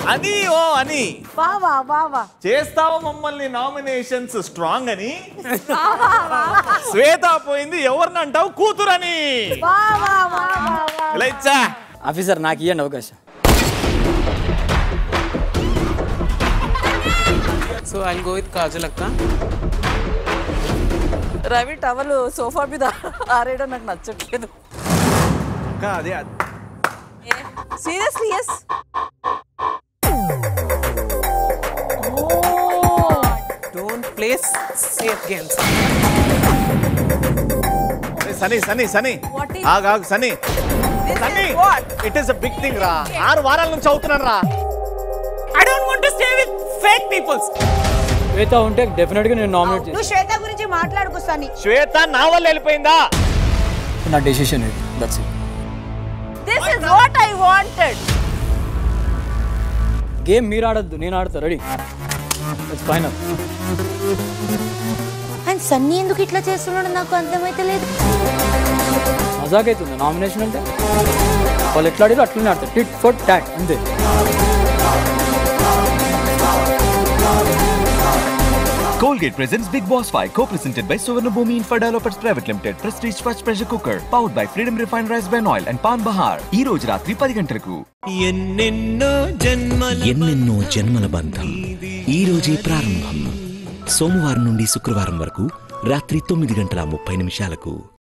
అని ఓ అని వా వా వా వా చేస్తావు మమ్మల్ని నామినేషన్స్ స్ట్రాంగ్ అని శ్వేత పోయింది ఎవరిని అంటావు కూతురని వా వా వా వా వా ఇలా ఇచ్చా ఆఫీసర్ నాకు ఇవ్వండి అవకాశం so I go with Kajal అక్క రవి టవల్ సోఫా మీద ఆరేయడం నాకు నచ్చట్లేదు అక్క, అదే seriously yes don't plays safe games Sunny Sunny Sunny What is- ఆగు ఆగు Sunny Sunny it is a big thing రా ఆరు వారాల నుంచి అవుతున్నాను రా I don't want to stay with fake peoples Shweta ఉంటే డెఫినెట్ గా నేను నామినేట్ నువ్వు శ్వేత గురించి మాట్లాడుకొస్తాను శ్వేత నా వల్ల వెళ్ళిపోయిందా చేస్తాను నా డెసిషన్ ఇది that's it this is what I wanted game మీరు ఆడొద్దు నేను ఆడతా ready it's final and Sunny ఎందుకు ఇట్లా చేస్తున్నాడు నాకు అర్థమైతే లేదు మజాక్ అవుతుంది నామినేషన్ అంటే వాళ్ళు ఎట్లా ఆడారో అట్లనే ఆడతారు టిట్ ఫర్ టాట్ అంతే Colgate presents Big Boss Fight, co-presented by Suvarna Bhumi Infra Developers Private Limited, Prestige Fast Pressure Cooker, powered by Freedom Refined Rice Bran Oil and Pan Bahar. ఈ రోజు రాత్రి పది గంటలకు ఎన్నెన్నో జన్మల బంధం ఈ రోజే ప్రారంభం సోమవారం నుండి శుక్రవారం వరకు రాత్రి తొమ్మిది గంటల ముప్పై నిమిషాలకు